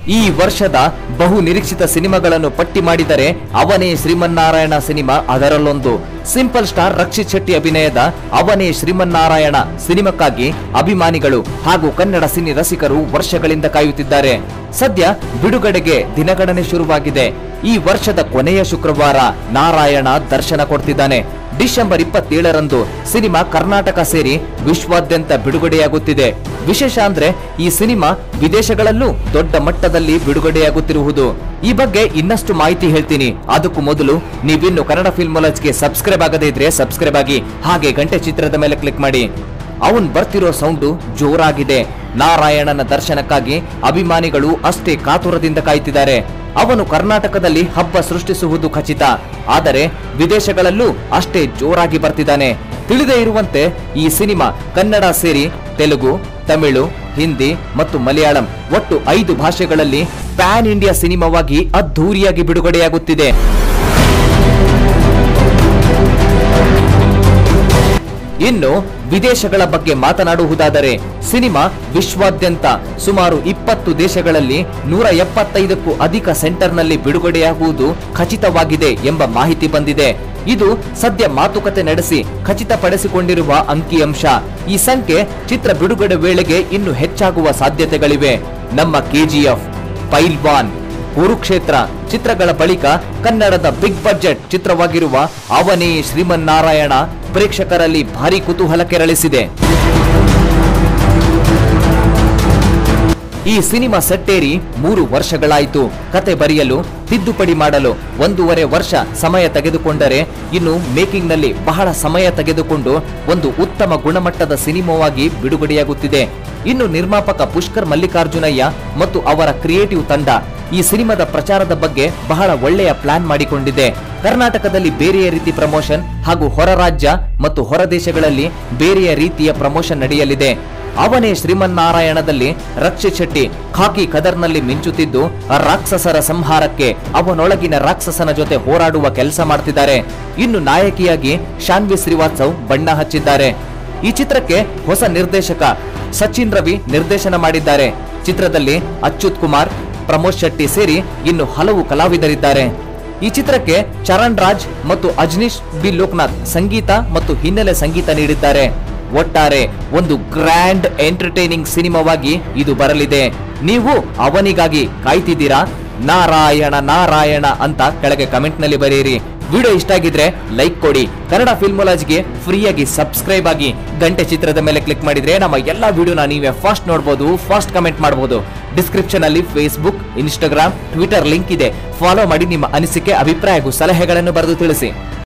ಈ ವರ್ಷದ ಬಹು ನಿರೀಕ್ಷಿತ ಸಿನಿಮಾಗಳನ್ನು ಪಟ್ಟಿ ಮಾಡಿದರೆ ಅವನೇ ಶ್ರೀಮನ್ನಾರಾಯಣ ಸಿನಿಮಾ ಅದರಲ್ಲೊಂದು ಸಿಂಪಲ್ ಸ್ಟಾರ್ ರಕ್ಷಿತ್ ಶೆಟ್ಟಿ ಅಭಿನಯದ ಅವನೇ ಶ್ರೀಮನ್ನಾರಾಯಣ ಸಿನಿಮಾಕ್ಕಾಗಿ ಅಭಿಮಾನಿಗಳು ಹಾಗೂ ಕನ್ನಡ ಸಿನಿ ರಸಿಕರು ವರ್ಷಗಳಿಂದ ಕಾಯುತ್ತಿದ್ದಾರೆ ಸದ್ಯ ಬಿಡುಗಡೆಗೆ ದಿನಗಣನೆ ಶುರುವಾಗಿದೆ ಈ ವರ್ಷದ ಕೊನೆಯ ಶುಕ್ರವಾರ ನಾರಾಯಣ ದರ್ಶನ ಕೊಡ್ತಿದ್ದಾನೆ ಡಿಸೆಂಬರ್ ಇಪ್ಪತ್ತೇಳರಂದು ಸಿನಿಮಾ ಕರ್ನಾಟಕ ಸೇರಿ ವಿಶ್ವಾದ್ಯಂತ ಬಿಡುಗಡೆಯಾಗುತ್ತಿದೆ ವಿಶೇಷ ಅಂದ್ರೆ ಈ ಸಿನಿಮಾ ವಿದೇಶಗಳಲ್ಲೂ ದೊಡ್ಡ ಮಟ್ಟದಲ್ಲಿ ಬಿಡುಗಡೆಯಾಗುತ್ತಿರುವುದು ಈ ಬಗ್ಗೆ ಇನ್ನಷ್ಟು ಮಾಹಿತಿ ಹೇಳ್ತೀನಿ ಅದಕ್ಕೂ ಮೊದಲು ನೀವಿನ್ನು ಕನ್ನಡ ಫಿಲ್ಮೋಲಜ್ಗೆ ಸಬ್ಸ್ಕ್ರೈಬ್ ಆಗದೇ ಇದ್ರೆ ಸಬ್ಸ್ಕ್ರೈಬ್ ಆಗಿ ಹಾಗೆ ಗಂಟೆ ಚಿತ್ರದ ಮೇಲೆ ಕ್ಲಿಕ್ ಮಾಡಿ ಅವನ್ ಬರ್ತಿರೋ ಸೌಂಡು ಜೋರಾಗಿದೆ ನಾರಾಯಣನ ದರ್ಶನಕ್ಕಾಗಿ ಅಭಿಮಾನಿಗಳು ಅಷ್ಟೇ ಕಾತುರದಿಂದ ಕಾಯ್ತಿದ್ದಾರೆ ಅವನು ಕರ್ನಾಟಕದಲ್ಲಿ ಹಬ್ಬ ಸೃಷ್ಟಿಸುವುದು ಖಚಿತ ಆದರೆ ವಿದೇಶಗಳಲ್ಲೂ ಅಷ್ಟೇ ಜೋರಾಗಿ ಬರ್ತಿದ್ದಾನೆ ತಿಳಿದೇ ಇರುವಂತೆ ಈ ಸಿನಿಮಾ ಕನ್ನಡ ಸೇರಿ ತೆಲುಗು ತಮಿಳು ಹಿಂದಿ ಮತ್ತು ಮಲಯಾಳಂ ಒಟ್ಟು ಐದು ಭಾಷೆಗಳಲ್ಲಿ ಪ್ಯಾನ್ ಇಂಡಿಯಾ ಸಿನಿಮಾವಾಗಿ ಅದ್ಧೂರಿಯಾಗಿ ಬಿಡುಗಡೆಯಾಗುತ್ತಿದೆ ಇನ್ನು ವಿದೇಶಗಳ ಬಗ್ಗೆ ಮಾತನಾಡುವುದಾದರೆ ಸಿನಿಮಾ ವಿಶ್ವಾದ್ಯಂತ ಸುಮಾರು ಇಪ್ಪತ್ತು ದೇಶಗಳಲ್ಲಿ ನೂರ ಎಪ್ಪತ್ತೈದಕ್ಕೂ ಅಧಿಕ ಸೆಂಟರ್ನಲ್ಲಿ ಬಿಡುಗಡೆಯಾಗುವುದು ಖಚಿತವಾಗಿದೆ ಎಂಬ ಮಾಹಿತಿ ಬಂದಿದೆ ಇದು ಸದ್ಯ ಮಾತುಕತೆ ನಡೆಸಿ ಖಚಿತಪಡಿಸಿಕೊಂಡಿರುವ ಅಂಕಿಅಂಶ ಈ ಸಂಖ್ಯೆ ಚಿತ್ರ ಬಿಡುಗಡೆ ವೇಳೆಗೆ ಇನ್ನು ಹೆಚ್ಚಾಗುವ ಸಾಧ್ಯತೆಗಳಿವೆ ನಮ್ಮ ಕೆಜಿಎಫ್ ಪೈಲ್ವಾನ್ ಕುರುಕ್ಷೇತ್ರ ಚಿತ್ರಗಳ ಬಳಿಕ ಕನ್ನಡದ ಬಿಗ್ ಬಜೆಟ್ ಚಿತ್ರವಾಗಿರುವ ಅವನೇ ಶ್ರೀಮನ್ನಾರಾಯಣ ಪ್ರೇಕ್ಷಕರಲ್ಲಿ ಭಾರಿ ಕುತೂಹಲ ಕೆರಳಿಸಿದೆ ಈ ಸಿನಿಮಾ ಸೆಟ್ಟೇರಿ ಮೂರು ವರ್ಷಗಳಾಯಿತು ಕತೆ ಬರೆಯಲು ತಿದ್ದುಪಡಿ ಮಾಡಲು ಒಂದೂವರೆ ವರ್ಷ ಸಮಯ ತೆಗೆದುಕೊಂಡರೆ ಇನ್ನು ಮೇಕಿಂಗ್ನಲ್ಲಿ ಬಹಳ ಸಮಯ ತೆಗೆದುಕೊಂಡು ಒಂದು ಉತ್ತಮ ಗುಣಮಟ್ಟದ ಸಿನಿಮಾವಾಗಿ ಬಿಡುಗಡೆಯಾಗುತ್ತಿದೆ ಇನ್ನು ನಿರ್ಮಾಪಕ ಪುಷ್ಕರ್ ಮಲ್ಲಿಕಾರ್ಜುನಯ್ಯ ಮತ್ತು ಅವರ ಕ್ರಿಯೇಟಿವ್ ತಂಡ ಈ ಸಿನಿಮಾದ ಪ್ರಚಾರದ ಬಗ್ಗೆ ಬಹಳ ಒಳ್ಳೆಯ ಪ್ಲಾನ್ ಮಾಡಿಕೊಂಡಿದೆ ಕರ್ನಾಟಕದಲ್ಲಿ ಬೇರೆಯ ರೀತಿ ಪ್ರಮೋಷನ್ ಹಾಗೂ ಹೊರ ರಾಜ್ಯ ಮತ್ತು ಹೊರ ದೇಶಗಳಲ್ಲಿ ಬೇರೆಯ ರೀತಿಯ ಪ್ರಮೋಷನ್ ನಡೆಯಲಿದೆ ಅವನೇ ಶ್ರೀಮನ್ನಾರಾಯಣದಲ್ಲಿ ರಕ್ಷಿತ್ ಶೆಟ್ಟಿ ಖಾಕಿ ಕದರ್ನಲ್ಲಿ ಮಿಂಚುತ್ತಿದ್ದು ರಾಕ್ಷಸರ ಸಂಹಾರಕ್ಕೆ ಅವನೊಳಗಿನ ರಾಕ್ಷಸನ ಜೊತೆ ಹೋರಾಡುವ ಕೆಲಸ ಮಾಡ್ತಿದ್ದಾರೆ ಇನ್ನು ನಾಯಕಿಯಾಗಿ ಶಾನ್ವಿ ಶ್ರೀವಾತ್ಸವ್ ಬಣ್ಣ ಹಚ್ಚಿದ್ದಾರೆ ಈ ಚಿತ್ರಕ್ಕೆ ಹೊಸ ನಿರ್ದೇಶಕ ಸಚಿನ್ ರವಿ ನಿರ್ದೇಶನ ಮಾಡಿದ್ದಾರೆ ಚಿತ್ರದಲ್ಲಿ ಅಚ್ಯುತ್ ಕುಮಾರ್ ಪ್ರಮೋದ್ ಶೆಟ್ಟಿ ಸೇರಿ ಇನ್ನು ಹಲವು ಕಲಾವಿದರಿದ್ದಾರೆ ಈ ಚಿತ್ರಕ್ಕೆ ಚರಣ್ ರಾಜ್ ಮತ್ತು ಅಜ್ನೀಶ್ ಬಿ ಲೋಕನಾಥ್ ಸಂಗೀತ ಮತ್ತು ಹಿನ್ನೆಲೆ ಸಂಗೀತ ನೀಡಿದ್ದಾರೆ ಒಟ್ಟಾರೆ ಒಂದು ಗ್ರ್ಯಾಂಡ್ ಎಂಟರ್ಟೈನಿಂಗ್ ಸಿನಿಮಾವಾಗಿ ಇದು ಬರಲಿದೆ ನೀವು ಅವನಿಗಾಗಿ ಕಾಯ್ತಿದ್ದೀರಾ ನಾರಾಯಣ ನಾರಾಯಣ ಅಂತ ಕೆಳಗೆ ಕಮೆಂಟ್ ನಲ್ಲಿ ಬರೆಯಿರಿ ವಿಡಿಯೋ ಇಷ್ಟ ಆಗಿದ್ರೆ ಲೈಕ್ ಕೊಡಿ ಕನ್ನಡ ಫಿಲ್ಮೋಲಾಜ್ಗೆ ಫ್ರೀಯಾಗಿ ಸಬ್ಸ್ಕ್ರೈಬ್ ಆಗಿ ಗಂಟೆ ಚಿತ್ರದ ಮೇಲೆ ಕ್ಲಿಕ್ ಮಾಡಿದ್ರೆ ನಮ್ಮ ಎಲ್ಲಾ ವಿಡಿಯೋನ ನೀವೇ ಫಾಸ್ಟ್ ನೋಡಬಹುದು ಫಾಸ್ಟ್ ಕಮೆಂಟ್ ಮಾಡಬಹುದು ಡಿಸ್ಕ್ರಿಪ್ಷನ್ ಅಲ್ಲಿ ಫೇಸ್ಬುಕ್ ಇನ್ಸ್ಟಾಗ್ರಾಮ್ ಟ್ವಿಟರ್ ಲಿಂಕ್ ಇದೆ ಫಾಲೋ ಮಾಡಿ ನಿಮ್ಮ ಅನಿಸಿಕೆ ಅಭಿಪ್ರಾಯ ಹಾಗೂ ಸಲಹೆಗಳನ್ನು ಬರೆದು ತಿಳಿಸಿ